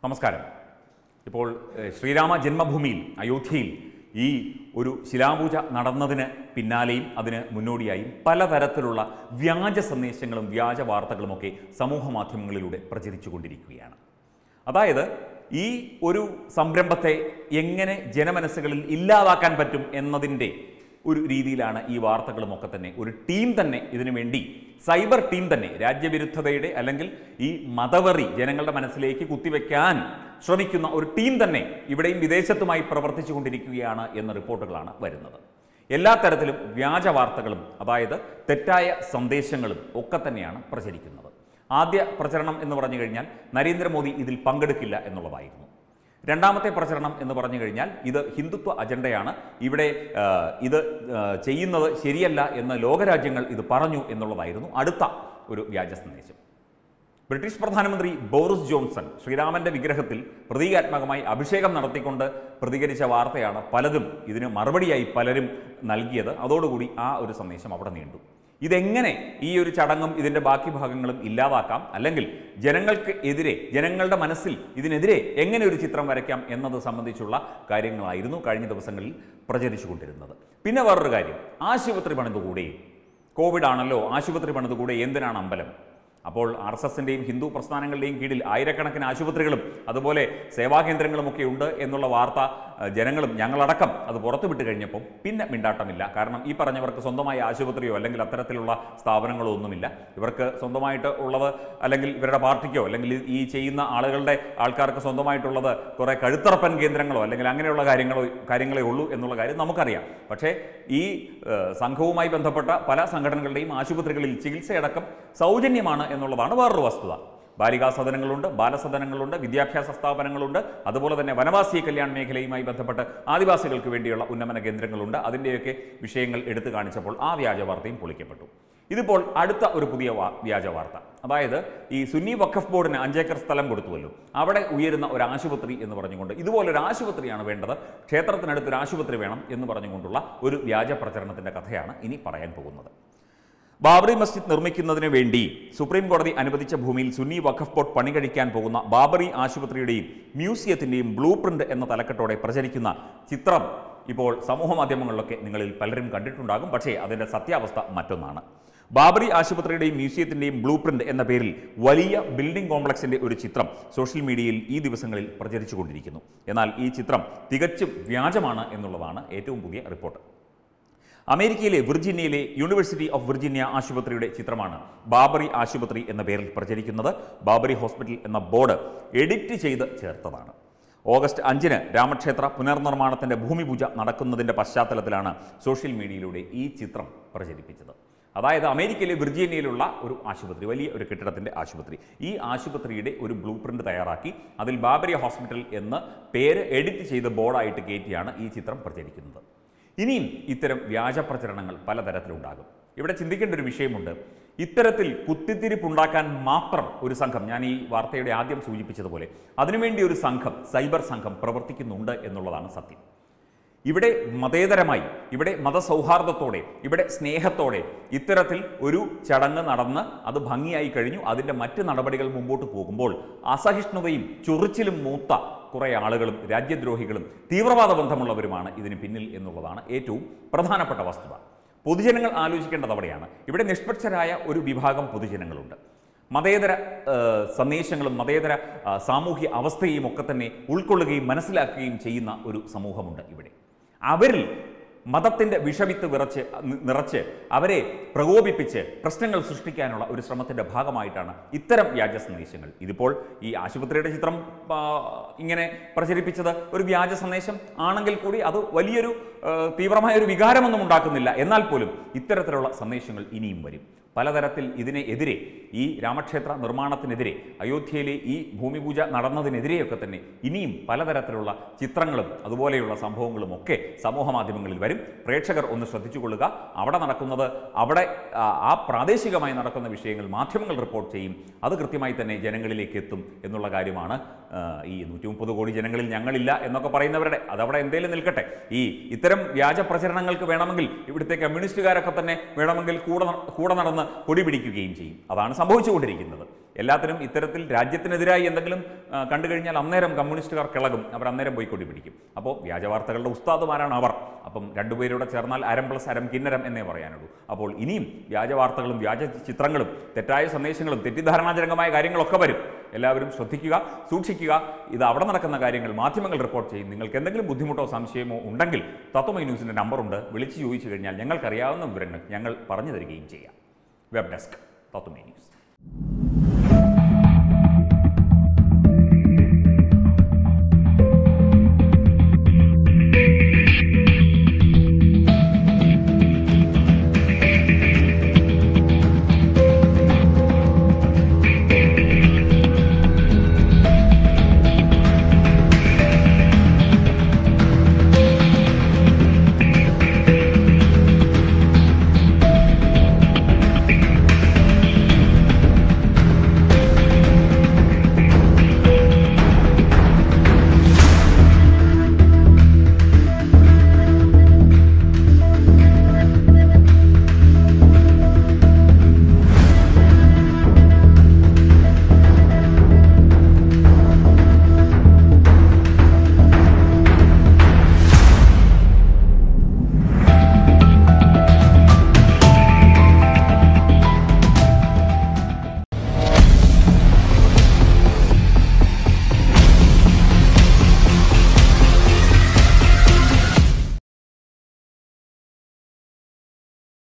നമസ്കാരം ഇപ്പോൾ ഏഹ്, ശ്രീരാമ ജന്മഭൂമിയിൽ അയോധ്യയിൽ ഈ ഒരു ശിലാപൂജ നടന്നതിന് പിന്നാലെയും അതിന് മുന്നോടിയായും പലതരത്തിലുള്ള വ്യാജ സന്ദേശങ്ങളും വ്യാജ വാർത്തകളുമൊക്കെ സമൂഹ മാധ്യമങ്ങളിലൂടെ പ്രചരിച്ചുകൊണ്ടിരിക്കുകയാണ് അതായത് ഈ ഒരു സംരംഭത്തെ എങ്ങനെ ജനമനസ്സുകളിൽ ഇല്ലാതാക്കാൻ പറ്റും എന്നതിൻ്റെ ഒരു രീതിയിലാണ് ഈ വാർത്തകളുമൊക്കെ തന്നെ ഒരു ടീം തന്നെ ഇതിനു വേണ്ടി സൈബർ ടീം തന്നെ രാജ്യവിരുദ്ധതയുടെ അല്ലെങ്കിൽ ഈ മതവറി ജനങ്ങളുടെ മനസ്സിലേക്ക് കുത്തിവെക്കാൻ ശ്രമിക്കുന്ന ഒരു ടീം തന്നെ ഇവിടെയും വിദേശത്തുമായി പ്രവർത്തിച്ചു കൊണ്ടിരിക്കുകയാണ് എന്ന റിപ്പോർട്ടുകളാണ് വരുന്നത് എല്ലാ തരത്തിലും വ്യാജ വാർത്തകളും അതായത് തെറ്റായ സന്ദേശങ്ങളും ഒക്കെ തന്നെയാണ് പ്രചരിക്കുന്നത് ആദ്യ പ്രചരണം എന്ന് പറഞ്ഞു കഴിഞ്ഞാൽ നരേന്ദ്രമോദി ഇതിൽ പങ്കെടുക്കില്ല എന്നുള്ളതായിരുന്നു രണ്ടാമത്തെ പ്രചരണം എന്ന് പറഞ്ഞു കഴിഞ്ഞാൽ ഇത് ഹിന്ദുത്വ അജണ്ടയാണ് ഇവിടെ ആ, ഇത് ആ, ചെയ്യുന്നത് ശരിയല്ല എന്ന് ലോകരാജ്യങ്ങൾ ഇത് പറഞ്ഞു എന്നുള്ളതായിരുന്നു അടുത്ത ഒരു വ്യാജ സന്ദേശം ബ്രിട്ടീഷ് പ്രധാനമന്ത്രി ബോറിസ് ജോൺസൺ ശ്രീരാമന്റെ വിഗ്രഹത്തിൽ പ്രതീകാത്മകമായി അഭിഷേകം നടത്തിക്കൊണ്ട് പ്രതികരിച്ച വാർത്തയാണ് പലതും ഇതിന് മറുപടിയായി പലരും നൽകിയത് അതോടുകൂടി ആ ഒരു സന്ദേശം അവിടെ നീണ്ടു ഇതെങ്ങനെ ഈ ഒരു ചടങ്ങും ഇതിൻ്റെ ബാക്കി ഭാഗങ്ങളും ഇല്ലാതാക്കാം അല്ലെങ്കിൽ ജനങ്ങൾക്ക് എതിരെ ജനങ്ങളുടെ മനസ്സിൽ ഇതിനെതിരെ എങ്ങനെ ഒരു ചിത്രം വരയ്ക്കാം എന്നത് സംബന്ധിച്ചുള്ള കാര്യങ്ങളായിരുന്നു കഴിഞ്ഞ ദിവസങ്ങളിൽ പ്രചരിച്ചുകൊണ്ടിരുന്നത് പിന്നെ വേറൊരു കാര്യം ആശുപത്രി പണിതുകൂടെ കോവിഡ് ആണല്ലോ ആശുപത്രി പണിതുകൂടെ എന്തിനാണ് അമ്പലം അപ്പോൾ ആർ എസ് എസിൻ്റെയും ഹിന്ദു പ്രസ്ഥാനങ്ങളുടെയും കീഴിൽ ആയിരക്കണക്കിന് ആശുപത്രികളും അതുപോലെ സേവാകേന്ദ്രങ്ങളും ഒക്കെ ഉണ്ട് എന്നുള്ള വാർത്ത ആ, ജനങ്ങളും ഞങ്ങളടക്കം അത് പുറത്തുവിട്ട് കഴിഞ്ഞപ്പോൾ പിന്നെ മിണ്ടാട്ടമില്ല കാരണം ഈ പറഞ്ഞവർക്ക് സ്വന്തമായ ആശുപത്രിയോ അല്ലെങ്കിൽ അത്തരത്തിലുള്ള സ്ഥാപനങ്ങളോ ഒന്നുമില്ല ഇവർക്ക് സ്വന്തമായിട്ട് ഉള്ളത് അല്ലെങ്കിൽ ഇവരുടെ പാർട്ടിക്കോ അല്ലെങ്കിൽ ഈ ചെയ്യുന്ന ആളുകളുടെ ആൾക്കാർക്ക് സ്വന്തമായിട്ടുള്ളത് കുറേ കഴുത്തറപ്പൻ കേന്ദ്രങ്ങളോ അല്ലെങ്കിൽ അങ്ങനെയുള്ള കാര്യങ്ങളോ കാര്യങ്ങളേ ഉള്ളൂ എന്നുള്ള കാര്യം നമുക്കറിയാം പക്ഷേ ഈ ഏഹ്, സംഘവുമായി ബന്ധപ്പെട്ട പല സംഘടനകളുടെയും ആശുപത്രികളിൽ ചികിത്സയടക്കം സൗജന്യമാണ് എന്നുള്ളതാണ് വേറൊരു വസ്തുത ബാലികാ സദനങ്ങളുണ്ട് ബാലസദനങ്ങളുണ്ട് വിദ്യാഭ്യാസ സ്ഥാപനങ്ങളുണ്ട് അതുപോലെ തന്നെ വനവാസി കല്യാൺ മേഖലയുമായി ബന്ധപ്പെട്ട് ആദിവാസികൾക്ക് വേണ്ടിയുള്ള ഉന്നമന കേന്ദ്രങ്ങളുണ്ട് അതിൻ്റെയൊക്കെ വിഷയങ്ങൾ എടുത്തു കാണിച്ചപ്പോൾ ആ വ്യാജ വാർത്തയും പൊളിക്കപ്പെട്ടു ഇതിപ്പോൾ അടുത്ത ഒരു പുതിയ വാ- വ്യാജ വാർത്ത അതായത് ഈ സുന്നി വഖഫ് ബോർഡിന് അഞ്ചേക്കർ സ്ഥലം കൊടുത്തുവല്ലോ അവിടെ ഉയരുന്ന ഒരു ആശുപത്രി എന്ന് പറഞ്ഞുകൊണ്ട് ഇതുപോലൊരു ആശുപത്രിയാണ് വേണ്ടത് ക്ഷേത്രത്തിനടുത്ത് ഒരു ആശുപത്രി വേണം എന്ന് പറഞ്ഞുകൊണ്ടുള്ള ഒരു വ്യാജ പ്രചരണത്തിൻ്റെ കഥയാണ് ഇനി പറയാൻ പോകുന്നത് ബാബറി മസ്ജിദ് നിർമ്മിക്കുന്നതിന് വേണ്ടി സുപ്രീം കോടതി അനുവദിച്ച ഭൂമിയിൽ സുന്നി വഖഫ് ബോർഡ് പണി കഴിക്കാൻ പോകുന്ന ബാബറി ആശുപത്രിയുടെയും മ്യൂസിയത്തിന്റെയും ബ്ലൂ പ്രിന്റ് എന്ന തലക്കെട്ടോടെ പ്രചരിക്കുന്ന ചിത്രം ഇപ്പോൾ സമൂഹ മാധ്യമങ്ങളിലൊക്കെ നിങ്ങളിൽ പലരും കണ്ടിട്ടുണ്ടാകും പക്ഷേ അതിൻ്റെ സത്യാവസ്ഥ മറ്റൊന്നാണ് ബാബറി ആശുപത്രിയുടെയും മ്യൂസിയത്തിന്റെയും ബ്ലൂ പ്രിന്റ് എന്ന പേരിൽ വലിയ ബിൽഡിംഗ് കോംപ്ലക്സിന്റെ ഒരു ചിത്രം സോഷ്യൽ മീഡിയയിൽ ഈ ദിവസങ്ങളിൽ പ്രചരിച്ചുകൊണ്ടിരിക്കുന്നു എന്നാൽ ഈ ചിത്രം തികച്ചും വ്യാജമാണ് എന്നുള്ളതാണ് ഏറ്റവും പുതിയ റിപ്പോർട്ട് അമേരിക്കയിലെ വിർജീനിയയിലെ യൂണിവേഴ്സിറ്റി ഓഫ് വിർജീനിയ ആശുപത്രിയുടെ ചിത്രമാണ് ബാബറി ആശുപത്രി എന്ന പേരിൽ പ്രചരിക്കുന്നത് ബാബറി ഹോസ്പിറ്റൽ എന്ന ബോർഡ് എഡിറ്റ് ചെയ്ത് ചേർത്തതാണ് ഓഗസ്റ്റ് അഞ്ചിന് രാമക്ഷേത്ര പുനർനിർമ്മാണത്തിന്റെ ഭൂമിപൂജ നടക്കുന്നതിന്റെ പശ്ചാത്തലത്തിലാണ് സോഷ്യൽ മീഡിയയിലൂടെ ഈ ചിത്രം പ്രചരിപ്പിച്ചത് അതായത് അമേരിക്കയിലെ വിർജീനിയയിലുള്ള ഒരു ആശുപത്രി വലിയ ഒരു കെട്ടിടത്തിന്റെ ആശുപത്രി ഈ ആശുപത്രിയുടെ ഒരു ബ്ലൂ പ്രിന്റ് തയ്യാറാക്കി അതിൽ ബാബരി ഹോസ്പിറ്റൽ എന്ന് പേര് എഡിറ്റ് ചെയ്ത് ബോർഡായിട്ട് കയറ്റിയാണ് ഈ ചിത്രം പ്രചരിക്കുന്നത് ഇനിയും ഇത്തരം വ്യാജ പ്രചരണങ്ങൾ പലതരത്തിലുണ്ടാകും ഇവിടെ ചിന്തിക്കേണ്ട ഒരു വിഷയമുണ്ട് ഇത്തരത്തിൽ കുത്തിത്തിരിപ്പുണ്ടാക്കാൻ മാത്രം ഒരു സംഘം ഞാൻ ഈ വാർത്തയുടെ ആദ്യം സൂചിപ്പിച്ചതുപോലെ അതിനുവേണ്ടി ഒരു സംഘം സൈബർ സംഘം പ്രവർത്തിക്കുന്നുണ്ട് എന്നുള്ളതാണ് സത്യം ഇവിടെ മതേതരമായി ഇവിടെ മതസൗഹാർദ്ദത്തോടെ ഇവിടെ സ്നേഹത്തോടെ ഇത്തരത്തിൽ ഒരു ചടങ്ങ് നടന്ന് അത് ഭംഗിയായി കഴിഞ്ഞു അതിൻ്റെ മറ്റ് നടപടികൾ മുമ്പോട്ട് പോകുമ്പോൾ അസഹിഷ്ണുതയും ചൊറിച്ചിലും മൂത്ത കുറേ ആളുകളും രാജ്യദ്രോഹികളും തീവ്രവാദ ബന്ധമുള്ളവരുമാണ് ഇതിന് പിന്നിൽ എന്നുള്ളതാണ് ഏറ്റവും പ്രധാനപ്പെട്ട വസ്തുത പൊതുജനങ്ങൾ ആലോചിക്കേണ്ടത് അവിടെയാണ് ഇവിടെ നിഷ്പക്ഷരായ ഒരു വിഭാഗം പൊതുജനങ്ങളുണ്ട് മതേതര ആ, സന്ദേശങ്ങളും മതേതര ആ, സാമൂഹ്യ അവസ്ഥയും ഒക്കെ തന്നെ ഉൾക്കൊള്ളുകയും മനസ്സിലാക്കുകയും ചെയ്യുന്ന ഒരു സമൂഹമുണ്ട് ഇവിടെ അവരിൽ മതത്തിൻ്റെ വിഷവിത്ത് വിറച്ച് നി- നിറച്ച് അവരെ പ്രകോപിപ്പിച്ച് പ്രശ്നങ്ങൾ സൃഷ്ടിക്കാനുള്ള ഒരു ശ്രമത്തിൻ്റെ ഭാഗമായിട്ടാണ് ഇത്തരം വ്യാജ സന്ദേശങ്ങൾ ഇതിപ്പോൾ ഈ ആശുപത്രിയുടെ ചിത്രം ആ, ഇങ്ങനെ പ്രചരിപ്പിച്ചത് ഒരു വ്യാജ സന്ദേശം ആണെങ്കിൽ കൂടി അത് വലിയൊരു ആ, തീവ്രമായ ഒരു വികാരമൊന്നും ഉണ്ടാക്കുന്നില്ല എന്നാൽ പോലും ഇത്തരത്തിലുള്ള സന്ദേശങ്ങൾ ഇനിയും വരും പലതരത്തിൽ ഇതിനെ എതിരെ ഈ രാമക്ഷേത്ര നിർമ്മാണത്തിനെതിരെ അയോധ്യയിലെ ഈ ഭൂമിപൂജ നടന്നതിനെതിരെയൊക്കെ തന്നെ ഇനിയും പലതരത്തിലുള്ള ചിത്രങ്ങളും അതുപോലെയുള്ള സംഭവങ്ങളും ഒക്കെ സമൂഹ മാധ്യമങ്ങളിൽ വരും പ്രേക്ഷകർ ഒന്ന് ശ്രദ്ധിച്ചുകൊള്ളുക അവിടെ നടക്കുന്നത് അവിടെ ആ, ആ പ്രാദേശികമായി നടക്കുന്ന വിഷയങ്ങൾ മാധ്യമങ്ങൾ റിപ്പോർട്ട് ചെയ്യും അത് കൃത്യമായി തന്നെ ജനങ്ങളിലേക്ക് എത്തും എന്നുള്ള കാര്യമാണ് ആ, ഈ നൂറ്റി മുപ്പത് കോടി ജനങ്ങളിൽ ഞങ്ങളില്ല എന്നൊക്കെ പറയുന്നവരുടെ അതവിടെ എന്തേലും നിൽക്കട്ടെ ഈ ഇത്തരം വ്യാജ പ്രചരണങ്ങൾക്ക് വേണമെങ്കിൽ ഇവിടുത്തെ കമ്മ്യൂണിസ്റ്റുകാരൊക്കെ തന്നെ വേണമെങ്കിൽ കൂടെ ന- കൂടെ നടന്ന് കൊടി പിടിക്കുകയും ചെയ്യും അതാണ് സംഭവിച്ചുകൊണ്ടിരിക്കുന്നത് എല്ലാത്തിനും ഇത്തരത്തിൽ രാജ്യത്തിനെതിരായി എന്തെങ്കിലും ആ, കണ്ടു കഴിഞ്ഞാൽ അന്നേരം കമ്മ്യൂണിസ്റ്റുകാർ കിളകും അവർ അന്നേരം പോയി കൊടി പിടിക്കും അപ്പോൾ വ്യാജ വാർത്തകളുടെ ഉസ്താദുമാരാണ് അവർ അപ്പം രണ്ടുപേരൂടെ ചേർന്നാൽ അരം പ്ലസ് അരം കിന്നരം എന്നേ പറയാനുള്ളൂ അപ്പോൾ ഇനിയും വ്യാജ വാർത്തകളും വ്യാജ ചിത്രങ്ങളും തെറ്റായ സന്ദേശങ്ങളും തെറ്റിദ്ധാരണാജനകമായ കാര്യങ്ങളൊക്കെ വരും എല്ലാവരും ശ്രദ്ധിക്കുക സൂക്ഷിക്കുക ഇത് അവിടെ നടക്കുന്ന കാര്യങ്ങൾ മാധ്യമങ്ങൾ റിപ്പോർട്ട് ചെയ്യും നിങ്ങൾക്ക് എന്തെങ്കിലും ബുദ്ധിമുട്ടോ സംശയമോ ഉണ്ടെങ്കിൽ തത്വമൈ ന്യൂസിൻ്റെ നമ്പറുണ്ട് വിളിച്ച് ചോദിച്ചു കഴിഞ്ഞാൽ ഞങ്ങൾക്കറിയാവുന്ന വിവരങ്ങൾ ഞങ്ങൾ പറഞ്ഞു തരികയും ചെയ്യാം വെബ് ഡെസ്ക് തത്വമൈ ന്യൂസ്